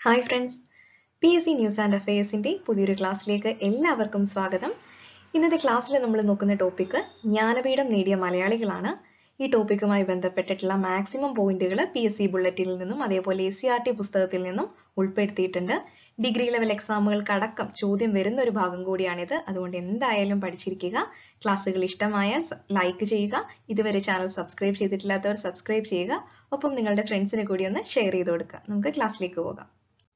hi friends P S C news and അഫയേഴ്സിന്റെ പുതിയൊരു ക്ലാസ്സിലേക്ക് എല്ലാവർക്കും സ്വാഗതം ഇന്നത്തെ ക്ലാസ്സിൽ നമ്മൾ നോക്കുന്ന ടോപ്പിക്ക് ജ്ഞാനപീഠം നേടിയ മലയാളികളാണ് ഈ ടോപ്പിക്കുമായി ബന്ധപ്പെട്ടിട്ടുള്ള മാക്സിമം പോയിന്റുകൾ പി എസ് സി ബുള്ളറ്റിനിൽ നിന്നും അതേപോലെ എസ് സി ആർ ടി പുസ്തകത്തിൽ നിന്നും ഉൾപ്പെടുത്തിയിട്ടുണ്ട് ഡിഗ്രി ലെവൽ എക്സാമുകൾക്കടക്കം ചോദ്യം വരുന്ന ഒരു ഭാഗം കൂടിയാണിത് അതുകൊണ്ട് എന്തായാലും പഠിച്ചിരിക്കുക ക്ലാസ്സുകൾ ഇഷ്ടമായാൽ ലൈക്ക് ചെയ്യുക ഇതുവരെ ചാനൽ സബ്സ്ക്രൈബ് ചെയ്തിട്ടില്ലാത്തവർ സബ്സ്ക്രൈബ് ചെയ്യുക ഒപ്പം നിങ്ങളുടെ ഫ്രണ്ട്സിന് കൂടി ഒന്ന് ഷെയർ ചെയ്ത് കൊടുക്കുക നമുക്ക് ക്ലാസ്സിലേക്ക് പോകാം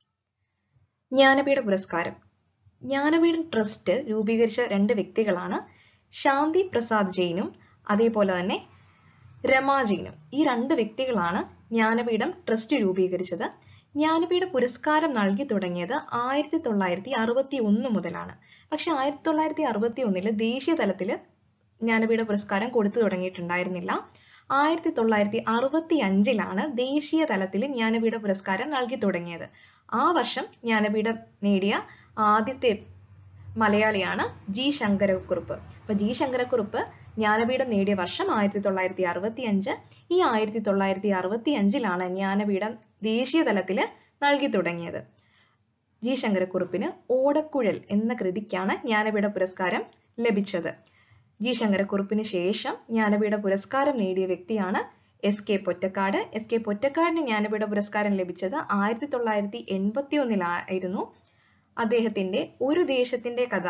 ജ്ഞാനപീഠ പുരസ്കാരം ജ്ഞാനപീഠം ട്രസ്റ്റ് രൂപീകരിച്ച രണ്ട് വ്യക്തികളാണ് ശാന്തി പ്രസാദ് ജെയിനും അതേപോലെ തന്നെ രമ ജെയിനും ഈ രണ്ട് വ്യക്തികളാണ് ജ്ഞാനപീഠം ട്രസ്റ്റ് രൂപീകരിച്ചത് ജ്ഞാനപീഠ പുരസ്കാരം നൽകി തുടങ്ങിയത് ആയിരത്തി തൊള്ളായിരത്തി അറുപത്തി ഒന്ന് മുതലാണ് പക്ഷെ ആയിരത്തി തൊള്ളായിരത്തി അറുപത്തി ഒന്നില് ദേശീയ തലത്തിൽ ജ്ഞാനപീഠ പുരസ്കാരം കൊടുത്തു തുടങ്ങിയിട്ടുണ്ടായിരുന്നില്ല ആയിരത്തി തൊള്ളായിരത്തി അറുപത്തി അഞ്ചിലാണ് ദേശീയ തലത്തിൽ ജ്ഞാനപീഠ പുരസ്കാരം നൽകി തുടങ്ങിയത് ആ വർഷം ജ്ഞാനപീഠം നേടിയ ആദ്യത്തെ മലയാളിയാണ് ജി ശങ്കരക്കുറുപ്പ് അപ്പൊ ജി ശങ്കരക്കുറുപ്പ് ജ്ഞാനപീഠം നേടിയ വർഷം ആയിരത്തി തൊള്ളായിരത്തി അറുപത്തി അഞ്ച് ഈ ആയിരത്തി തൊള്ളായിരത്തി അറുപത്തി അഞ്ചിലാണ് ജ്ഞാനപീഠം ദേശീയ തലത്തിൽ നൽകി തുടങ്ങിയത് ജി ശങ്കരക്കുറുപ്പിന് ഓടക്കുഴൽ എന്ന കൃതിക്കാണ് ജ്ഞാനപീഠ പുരസ്കാരം ലഭിച്ചത് ജി ശങ്കരക്കുറുപ്പിന് ശേഷം ജ്ഞാനപീഠ പുരസ്കാരം നേടിയ വ്യക്തിയാണ് S K Pottekkatt S K പൊറ്റക്കാടിന് ജ്ഞാനപീഠ പുരസ്കാരം ലഭിച്ചത് ആയിരത്തി തൊള്ളായിരത്തി എൺപത്തി ഒന്നിലായിരുന്നു അദ്ദേഹത്തിന്റെ ഒരു ദേശത്തിന്റെ കഥ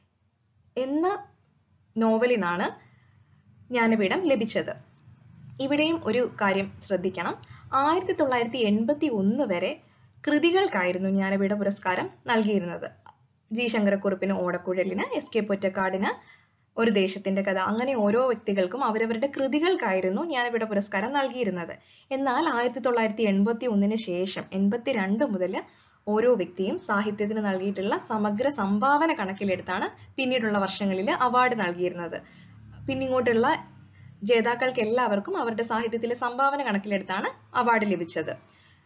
എന്ന നോവലിനാണ് ജ്ഞാനപീഠം ലഭിച്ചത് ഇവിടെയും ഒരു കാര്യം ശ്രദ്ധിക്കണം ആയിരത്തി തൊള്ളായിരത്തി എൺപത്തി ഒന്ന് വരെ കൃതികൾക്കായിരുന്നു ജ്ഞാനപീഠ പുരസ്കാരം നൽകിയിരുന്നത് ജി ശങ്കരക്കുറുപ്പിന് ഓടക്കുഴലിന് എസ് കെ പൊറ്റക്കാടിന് ഒരു ദേശത്തിന്റെ കഥ അങ്ങനെ ഓരോ വ്യക്തികൾക്കും അവരവരുടെ കൃതികൾക്കായിരുന്നു ജ്ഞാനപീഠ പുരസ്കാരം നൽകിയിരുന്നത് എന്നാൽ ആയിരത്തി തൊള്ളായിരത്തി എൺപത്തി ഒന്നിന് ശേഷം എൺപത്തിരണ്ട് മുതൽ ഓരോ വ്യക്തിയും സാഹിത്യത്തിന് നൽകിയിട്ടുള്ള സമഗ്ര സംഭാവന കണക്കിലെടുത്താണ് പിന്നീടുള്ള വർഷങ്ങളിൽ അവാർഡ് നൽകിയിരുന്നത് പിന്നിങ്ങോട്ടുള്ള ജേതാക്കൾക്ക് എല്ലാവർക്കും അവരുടെ സാഹിത്യത്തിലെ സംഭാവന കണക്കിലെടുത്താണ് അവാർഡ് ലഭിച്ചത്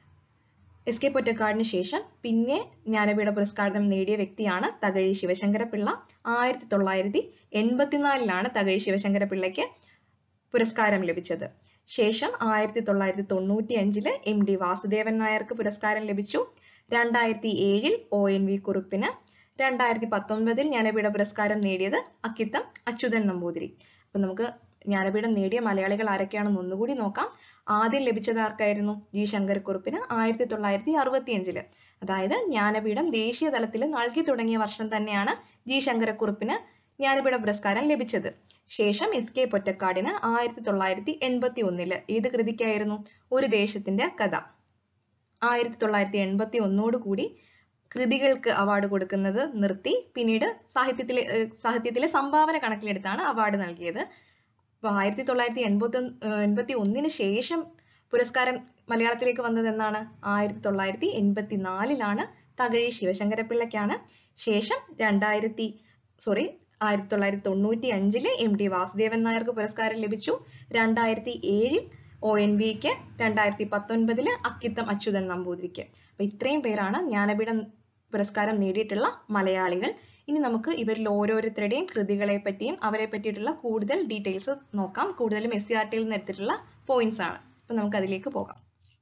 എസ് കെ പൊറ്റക്കാടിന് ശേഷം പിന്നെ ജ്ഞാനപീഠ പുരസ്കാരം നേടിയ വ്യക്തിയാണ് തകഴി ശിവശങ്കരപിള്ള ആയിരത്തി തൊള്ളായിരത്തി എൺപത്തിനാലിലാണ് തകഴി ശിവശങ്കരപിള്ളയ്ക്ക് പുരസ്കാരം ലഭിച്ചത് ശേഷം ആയിരത്തി തൊള്ളായിരത്തി തൊണ്ണൂറ്റി അഞ്ചില് എം ഡി വാസുദേവൻ നായർക്ക് പുരസ്കാരം ലഭിച്ചു രണ്ടായിരത്തി ഏഴിൽ ഒ എൻ വി കുറുപ്പിന് രണ്ടായിരത്തി പത്തൊൻപതിൽ ജ്ഞാനപീഠ പുരസ്കാരം നേടിയത് അക്കിത്തം അച്യുതൻ നമ്പൂതിരി അപ്പൊ നമുക്ക് ജ്ഞാനപീഠം നേടിയ മലയാളികൾ ആരൊക്കെയാണെന്ന് ഒന്നുകൂടി നോക്കാം ആദ്യം ലഭിച്ചത് ആർക്കായിരുന്നു ജി ശങ്കരക്കുറുപ്പിന് ആയിരത്തി തൊള്ളായിരത്തി അറുപത്തി അഞ്ചില് അതായത് ജ്ഞാനപീഠം ദേശീയ തലത്തിൽ നൽകി തുടങ്ങിയ വർഷം തന്നെയാണ് ജി ശങ്കരക്കുറുപ്പിന് ജ്ഞാനപീഠ പുരസ്കാരം ലഭിച്ചത് ശേഷം എസ് കെ പൊറ്റക്കാടിന് ആയിരത്തി തൊള്ളായിരത്തി എൺപത്തി ഒന്നില് ഏത് കൃതിക്കായിരുന്നു ഒരു ദേശത്തിന്റെ കഥ ആയിരത്തി തൊള്ളായിരത്തി എൺപത്തി ഒന്നോടുകൂടി കൃതികൾക്ക് അവാർഡ് കൊടുക്കുന്നത് നിർത്തി പിന്നീട് സാഹിത്യത്തിലെ സാഹിത്യത്തിലെ സംഭാവന കണക്കിലെടുത്താണ് അവാർഡ് നൽകിയത് അപ്പൊ ആയിരത്തി തൊള്ളായിരത്തി എൺപത്തി എൺപത്തി ഒന്നിന് ശേഷം പുരസ്കാരം മലയാളത്തിലേക്ക് വന്നത് എന്നാണ് ആയിരത്തി തൊള്ളായിരത്തി എൺപത്തി നാലിലാണ് തകഴി ശിവശങ്കരപിള്ളയ്ക്കാണ് ശേഷം രണ്ടായിരത്തി സോറി ആയിരത്തി തൊള്ളായിരത്തി തൊണ്ണൂറ്റി അഞ്ചില് എം ടി വാസുദേവൻ നായർക്ക് പുരസ്കാരം ലഭിച്ചു രണ്ടായിരത്തി ഏഴിൽ ഒ എൻ വിക്ക് രണ്ടായിരത്തി പത്തൊൻപതില് അക്കിത്തം അച്യുതൻ നമ്പൂതിരിക്ക് അപ്പൊ ഇത്രയും പേരാണ് ജ്ഞാനപീഠം പുരസ്കാരം നേടിയിട്ടുള്ള മലയാളികൾ ഇനി നമുക്ക് ഇവരിൽ ഓരോരുത്തരുടെയും കൃതികളെ പറ്റിയും അവരെ പറ്റിയിട്ടുള്ള കൂടുതൽ ഡീറ്റെയിൽസ് നോക്കാം കൂടുതലും എസ് സി ആർ ടിയിൽ നിന്ന് എടുത്തിട്ടുള്ള പോയിന്റ്സ് ആണ് അപ്പൊ നമുക്ക് അതിലേക്ക് പോകാം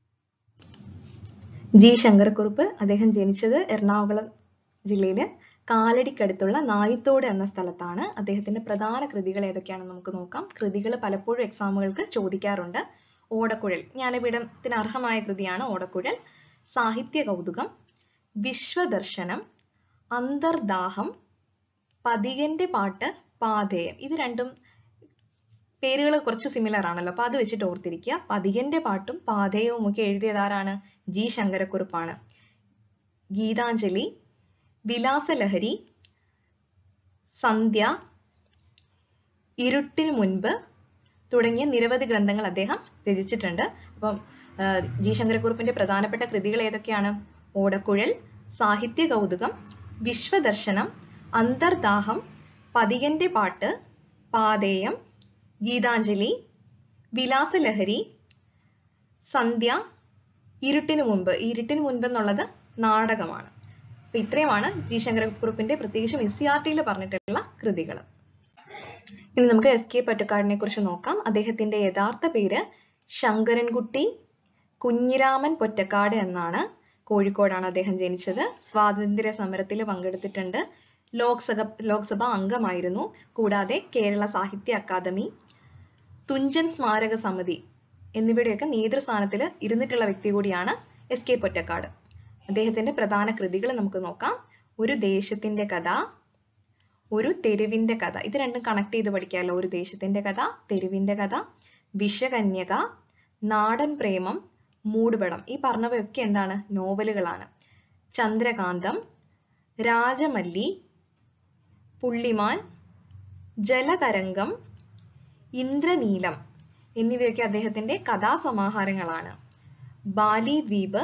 ജി ശങ്കരക്കുറുപ്പ് അദ്ദേഹം ജനിച്ചത് എറണാകുളം ജില്ലയിലെ കാലടിക്കടുത്തുള്ള നായിത്തോട് എന്ന സ്ഥലത്താണ് അദ്ദേഹത്തിന്റെ പ്രധാന കൃതികൾ ഏതൊക്കെയാണെന്ന് നമുക്ക് നോക്കാം കൃതികൾ പലപ്പോഴും എക്സാമുകൾക്ക് ചോദിക്കാറുണ്ട് ഓടക്കുഴൽ ജ്ഞാനപീഠത്തിന് അർഹമായ കൃതിയാണ് ഓടക്കുഴൽ സാഹിത്യ കൗതുകം വിശ്വദർശനം അന്തർദാഹം പതികന്റെ പാട്ട് പാതേയം ഇത് രണ്ടും പേരുകൾ കുറച്ച് സിമിലർ ആണല്ലോ അപ്പൊ അത് വെച്ചിട്ട് ഓർത്തിരിക്കുക പതികന്റെ പാട്ടും പാതേയവും ഒക്കെ എഴുതിയത് ആരാണ് ജി ശങ്കരക്കുറുപ്പാണ് ഗീതാഞ്ജലി വിലാസലഹരി സന്ധ്യ ഇരുട്ടിനു മുൻപ് തുടങ്ങിയ നിരവധി ഗ്രന്ഥങ്ങൾ അദ്ദേഹം രചിച്ചിട്ടുണ്ട് അപ്പം ജി ശങ്കരക്കുറുപ്പിന്റെ പ്രധാനപ്പെട്ട കൃതികൾ ഏതൊക്കെയാണ് ഓടക്കുഴൽ സാഹിത്യ കൗതുകം വിശ്വദർശനം അന്തർദാഹം പതികന്റെ പാട്ട് പാതേയം ഗീതാഞ്ജലി വിലാസലഹരി സന്ധ്യ ഇരുട്ടിനു മുൻപ് ഇരുട്ടിനു മുൻപ് എന്നുള്ളത് നാടകമാണ് അപ്പൊ ഇത്രയുമാണ് ജി ശങ്കരക്കുറുപ്പിന്റെ പ്രത്യേകിച്ചും എസ് സി ആർ ടിയിൽ പറഞ്ഞിട്ടുള്ള കൃതികൾ ഇനി നമുക്ക് എസ് കെ പൊറ്റക്കാടിനെ കുറിച്ച് നോക്കാം അദ്ദേഹത്തിന്റെ യഥാർത്ഥ പേര് ശങ്കരൻകുട്ടി കുഞ്ഞിരാമൻ പൊറ്റക്കാട് എന്നാണ് കോഴിക്കോടാണ് അദ്ദേഹം ജനിച്ചത് സ്വാതന്ത്ര്യ സമരത്തിൽ പങ്കെടുത്തിട്ടുണ്ട് ലോക്സഭ ലോക്സഭ അംഗമായിരുന്നു കൂടാതെ കേരള സാഹിത്യ അക്കാദമി തുഞ്ചൻ സ്മാരക സമിതി എന്നിവയുടെയൊക്കെ നേതൃസ്ഥാനത്തിൽ ഇരുന്നിട്ടുള്ള വ്യക്തി കൂടിയാണ് എസ് കെ പൊറ്റക്കാട് അദ്ദേഹത്തിന്റെ പ്രധാന കൃതികൾ നമുക്ക് നോക്കാം ഒരു ദേശത്തിന്റെ കഥ ഒരു തെരുവിന്റെ കഥ ഇത് രണ്ടും കണക്ട് ചെയ്ത് പഠിക്കാമല്ലോ ഒരു ദേശത്തിന്റെ കഥ തെരുവിന്റെ കഥ വിഷകന്യക നാടൻ പ്രേമം മൂടുപടം ഈ പറഞ്ഞവയൊക്കെ എന്താണ് നോവലുകളാണ് ചന്ദ്രകാന്തം രാജമല്ലി പുള്ളിമാൻ ജലതരംഗം ഇന്ദ്രനീലം എന്നിവയൊക്കെ അദ്ദേഹത്തിന്റെ കഥാസമാഹാരങ്ങളാണ് ബാലി ദ്വീപ്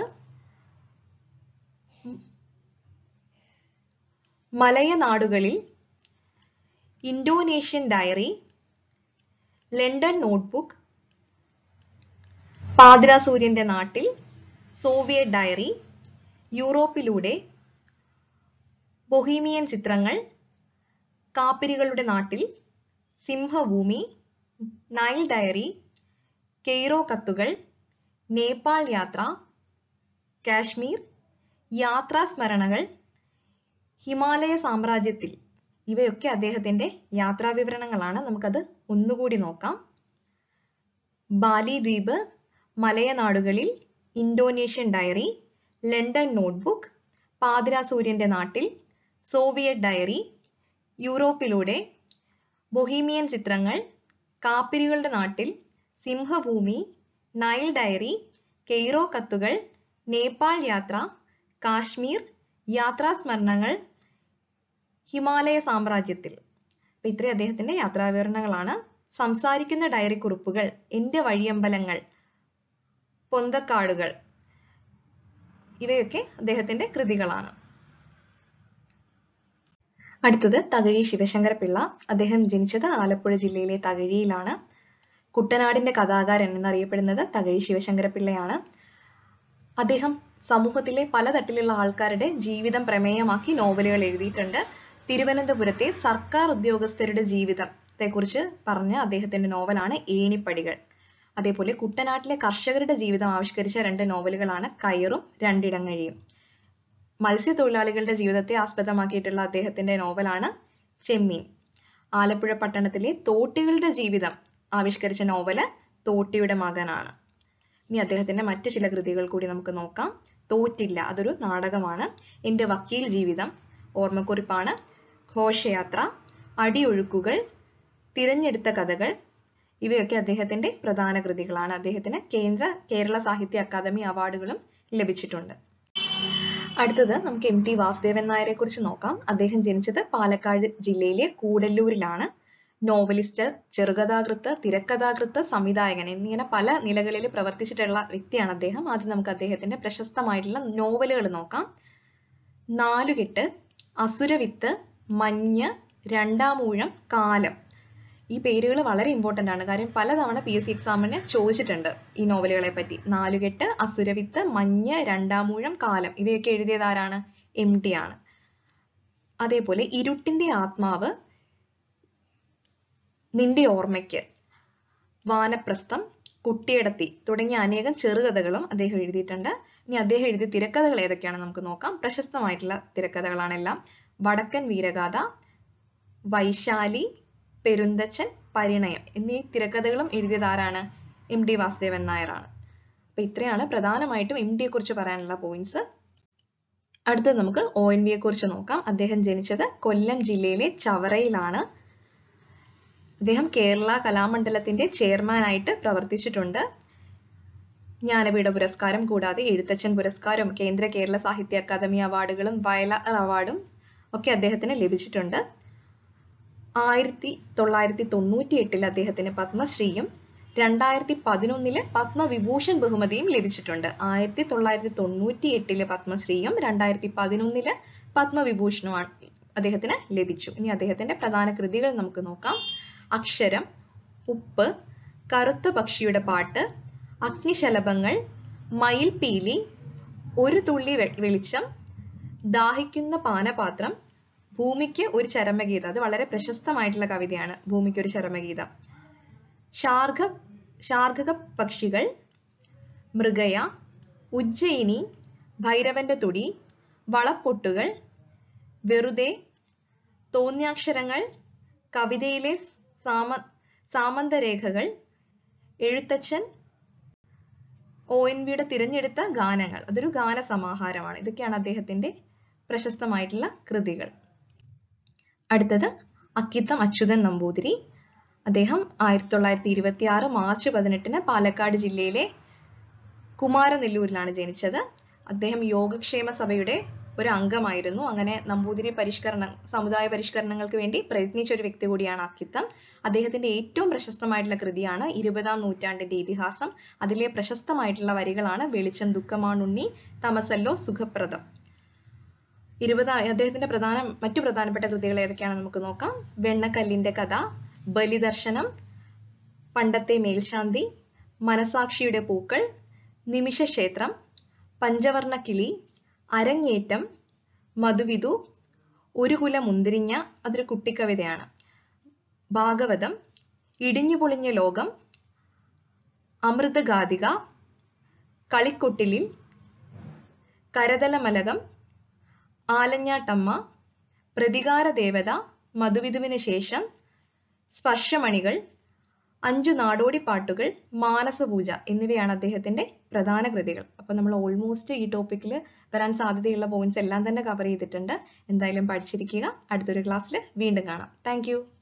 മലയനാടുകളിൽ ഇന്തോനേഷ്യൻ ഡയറി ലണ്ടൻ നോട്ട്ബുക്ക് പാതിരാസൂര്യന്റെ നാട്ടിൽ സോവിയറ്റ് ഡയറി യൂറോപ്പിലൂടെ ബൊഹീമിയൻ ചിത്രങ്ങൾ കാപ്പിരികളുടെ നാട്ടിൽ സിംഹഭൂമി നൈൽ ഡയറി കെയ്റോ കത്തുകൾ നേപ്പാൾ യാത്ര കാശ്മീർ യാത്രാ സ്മരണകൾ ഹിമാലയ സാമ്രാജ്യത്തിൽ ഇവയൊക്കെ അദ്ദേഹത്തിന്റെ യാത്രാ വിവരണങ്ങളാണ് നമുക്കത് ഒന്നുകൂടി നോക്കാം ബാലി ദ്വീപ് മലയനാടുകളിൽ ഇന്തോനേഷ്യൻ ഡയറി ലണ്ടൻ നോട്ട്ബുക്ക് പാതിരാസൂര്യന്റെ നാട്ടിൽ സോവിയറ്റ് ഡയറി യൂറോപ്പിലൂടെ ബൊഹീമിയൻ ചിത്രങ്ങൾ കാപ്പിരികളുടെ നാട്ടിൽ സിംഹഭൂമി നൈൽ ഡയറി കെയ്റോ കത്തുകൾ നേപ്പാൾ യാത്ര കാശ്മീർ യാത്രാ സ്മരണങ്ങൾ ഹിമാലയ സാമ്രാജ്യത്തിൽ അപ്പൊ ഇത്രയും അദ്ദേഹത്തിന്റെ യാത്രാവിവരണങ്ങളാണ് സംസാരിക്കുന്ന ഡയറി കുറിപ്പുകൾ എന്റെ വഴിയമ്പലങ്ങൾ പൊന്തക്കാടുകൾ ഇവയൊക്കെ അദ്ദേഹത്തിന്റെ കൃതികളാണ് അടുത്തത് തകഴി ശിവശങ്കര പിള്ള അദ്ദേഹം ജനിച്ചത് ആലപ്പുഴ ജില്ലയിലെ തകഴിയിലാണ് കുട്ടനാടിന്റെ കഥാകാരൻ എന്നറിയപ്പെടുന്നത് തകഴി ശിവശങ്കര പിള്ളയാണ് അദ്ദേഹം സമൂഹത്തിലെ പലതട്ടിലുള്ള ആൾക്കാരുടെ ജീവിതം പ്രമേയമാക്കി നോവലുകൾ എഴുതിയിട്ടുണ്ട് തിരുവനന്തപുരത്തെ സർക്കാർ ഉദ്യോഗസ്ഥരുടെ ജീവിതത്തെക്കുറിച്ച് പറഞ്ഞ അദ്ദേഹത്തിന്റെ നോവലാണ് ഏണിപ്പടികൾ അതേപോലെ കുട്ടനാട്ടിലെ കർഷകരുടെ ജീവിതം ആവിഷ്കരിച്ച രണ്ട് നോവലുകളാണ് കയറും രണ്ടിടങ്ങഴിയും മത്സ്യത്തൊഴിലാളികളുടെ ജീവിതത്തെ ആസ്പദമാക്കിയിട്ടുള്ള അദ്ദേഹത്തിന്റെ നോവലാണ് ചെമ്മീൻ ആലപ്പുഴ പട്ടണത്തിലെ തോട്ടികളുടെ ജീവിതം ആവിഷ്കരിച്ച നോവല് തോട്ടിയുടെ മകനാണ് ഇനി അദ്ദേഹത്തിന്റെ മറ്റു ചില കൃതികൾ കൂടി നമുക്ക് നോക്കാം തോറ്റില്ല അതൊരു നാടകമാണ് എന്റെ വക്കീൽ ജീവിതം ഓർമ്മക്കുറിപ്പാണ് ഘോഷയാത്ര അടിയൊഴുക്കുകൾ തിരഞ്ഞെടുത്ത കഥകൾ ഇവയൊക്കെ അദ്ദേഹത്തിന്റെ പ്രധാന കൃതികളാണ് അദ്ദേഹത്തിന് കേന്ദ്ര കേരള സാഹിത്യ അക്കാദമി അവാർഡുകളും ലഭിച്ചിട്ടുണ്ട് അടുത്തത് നമുക്ക് എം ടി വാസുദേവൻ നായരെ കുറിച്ച് നോക്കാം അദ്ദേഹം ജനിച്ചത് പാലക്കാട് ജില്ലയിലെ കൂടല്ലൂരിലാണ് നോവലിസ്റ്റ് ചെറുകഥാകൃത്ത് തിരക്കഥാകൃത്ത് സംവിധായകൻ എന്നിങ്ങനെ പല നിലകളിൽ പ്രവർത്തിച്ചിട്ടുള്ള വ്യക്തിയാണ് അദ്ദേഹം ആദ്യം നമുക്ക് അദ്ദേഹത്തിന്റെ പ്രശസ്തമായിട്ടുള്ള നോവലുകൾ നോക്കാം നാലുകെട്ട് അസുരവിത്ത് മഞ്ഞ് രണ്ടാമൂഴം കാലം ഈ പേരുകൾ വളരെ ഇമ്പോർട്ടന്റ് ആണ് കാര്യം പലതവണ പി എസ് സി എക്സാമിന് ചോദിച്ചിട്ടുണ്ട് ഈ നോവലുകളെ പറ്റി നാലുകെട്ട് അസുരവിത്ത് മഞ്ഞ് രണ്ടാമൂഴം കാലം ഇവയൊക്കെ എഴുതിയത് ആരാണ് എം ടി ആണ് അതേപോലെ ഇരുട്ടിന്റെ ആത്മാവ് നിന്റെ ഓർമ്മയ്ക്ക് വാനപ്രസ്ഥം കുട്ടിയടത്തി തുടങ്ങിയ അനേകം ചെറുകഥകളും അദ്ദേഹം എഴുതിയിട്ടുണ്ട് ഇനി അദ്ദേഹം എഴുതിയ തിരക്കഥകൾ ഏതൊക്കെയാണ് നമുക്ക് നോക്കാം പ്രശസ്തമായിട്ടുള്ള തിരക്കഥകളാണെല്ലാം വടക്കൻ വീരഗാഥ വൈശാലി പെരുന്തച്ചൻ പരിണയം എന്നീ തിരക്കഥകളും എഴുതിയത് ആരാണ് എം ഡി വാസുദേവൻ നായരാണ് അപ്പൊ ഇത്രയാണ് പ്രധാനമായിട്ടും എം ഡിയെ കുറിച്ച് പറയാനുള്ള പോയിന്റ്സ് അടുത്തത് നമുക്ക് ഒ എൻ വിയെ കുറിച്ച് നോക്കാം അദ്ദേഹം ജനിച്ചത് കൊല്ലം ജില്ലയിലെ ചവറയിലാണ് അദ്ദേഹം കേരള കലാമണ്ഡലത്തിന്റെ ചെയർമാൻ ആയിട്ട് പ്രവർത്തിച്ചിട്ടുണ്ട് ജ്ഞാനപീഠ പുരസ്കാരം കൂടാതെ എഴുത്തച്ഛൻ പുരസ്കാരം കേന്ദ്ര കേരള സാഹിത്യ അക്കാദമി അവാർഡുകളും വയലാർ അവാർഡും ഒക്കെ അദ്ദേഹത്തിന് ലഭിച്ചിട്ടുണ്ട് ആയിരത്തി തൊള്ളായിരത്തി തൊണ്ണൂറ്റി എട്ടിൽ അദ്ദേഹത്തിന് പത്മശ്രീയും രണ്ടായിരത്തി പതിനൊന്നില് പത്മവിഭൂഷൺ ബഹുമതിയും ലഭിച്ചിട്ടുണ്ട് ആയിരത്തി തൊള്ളായിരത്തി തൊണ്ണൂറ്റി എട്ടില് പത്മശ്രീയും രണ്ടായിരത്തി പതിനൊന്നില് പത്മവിഭൂഷണുമാണ് അദ്ദേഹത്തിന് ലഭിച്ചു ഇനി അദ്ദേഹത്തിന്റെ പ്രധാന കൃതികൾ നമുക്ക് നോക്കാം അക്ഷരം ഉപ്പ് കറുത്ത പക്ഷിയുടെ പാട്ട് അഗ്നിശലഭങ്ങൾ മയിൽപീലി ഒരു തുള്ളി വെ- വെളിച്ചം ദാഹിക്കുന്ന പാനപാത്രം ഭൂമിക്ക് ഒരു ചരമഗീതം അത് വളരെ പ്രശസ്തമായിട്ടുള്ള കവിതയാണ് ഭൂമിക്ക് ഒരു ചരമഗീതം ശാർഘ ശാർഘക പക്ഷികൾ മൃഗയ ഉജ്ജയിനി ഭൈരവന്റെ തുടി വളപ്പൊട്ടുകൾ വെറുതെ തോന്യാക്ഷരങ്ങൾ കവിതയിലെ സാമ സാമന്തരേഖകൾ എഴുത്തച്ഛൻ ഒ എൻ വിയുടെ തിരഞ്ഞെടുത്ത ഗാനങ്ങൾ അതൊരു ഗാന സമാഹാരമാണ് ഇതൊക്കെയാണ് അദ്ദേഹത്തിന്റെ പ്രശസ്തമായിട്ടുള്ള കൃതികൾ അടുത്തത് അക്കിത്തം അച്യുതൻ നമ്പൂതിരി അദ്ദേഹം ആയിരത്തി തൊള്ളായിരത്തി ഇരുപത്തി ആറ് മാർച്ച് പതിനെട്ടിന് പാലക്കാട് ജില്ലയിലെ കുമാരനെല്ലൂരിലാണ് ജനിച്ചത് അദ്ദേഹം യോഗക്ഷേമ സഭയുടെ ഒരു അംഗമായിരുന്നു അങ്ങനെ നമ്പൂതിരി പരിഷ്കരണ സമുദായ പരിഷ്കരണങ്ങൾക്ക് വേണ്ടി പ്രയത്നിച്ച ഒരു വ്യക്തി കൂടിയാണ് അക്കിത്തം അദ്ദേഹത്തിന്റെ ഏറ്റവും പ്രശസ്തമായിട്ടുള്ള കൃതിയാണ് ഇരുപതാം നൂറ്റാണ്ടിന്റെ ഇതിഹാസം അതിലെ പ്രശസ്തമായിട്ടുള്ള വരികളാണ് വെളിച്ചം ദുഃഖമാണുണ്ണി തമസല്ലോ സുഖപ്രദം ഇരുപതാം അദ്ദേഹത്തിന്റെ പ്രധാന മറ്റു പ്രധാനപ്പെട്ട കൃതികൾ ഏതൊക്കെയാണെന്ന് നമുക്ക് നോക്കാം വെണ്ണക്കല്ലിന്റെ കഥ ബലിദർശനം പണ്ടത്തെ മേൽശാന്തി മനസാക്ഷിയുടെ പൂക്കൾ നിമിഷക്ഷേത്രം പഞ്ചവർണ്ണ കിളി അരങ്ങേറ്റം മധുവിധു ഒരു കുല മുന്തിരിഞ്ഞ അതൊരു കുട്ടിക്കവിതയാണ് ഭാഗവതം ഇടിഞ്ഞു പൊളിഞ്ഞ ലോകം അമൃതഗാതിക കളിക്കൊട്ടിലിൽ കരതലമലകം ആലഞ്ഞാട്ടമ്മ പ്രതികാര ദേവത മധുവിധുവിന് ശേഷം സ്പർശമണികൾ അഞ്ചു നാടോടി പാട്ടുകൾ മാനസപൂജ എന്നിവയാണ് അദ്ദേഹത്തിന്റെ പ്രധാന കൃതികൾ അപ്പൊ നമ്മൾ ഓൾമോസ്റ്റ് ഈ ടോപ്പിക്കിൽ വരാൻ സാധ്യതയുള്ള പോയിന്റ്സ് എല്ലാം തന്നെ കവർ ചെയ്തിട്ടുണ്ട് എന്തായാലും പഠിച്ചിരിക്കുക അടുത്തൊരു ക്ലാസ്സിൽ വീണ്ടും കാണാം താങ്ക്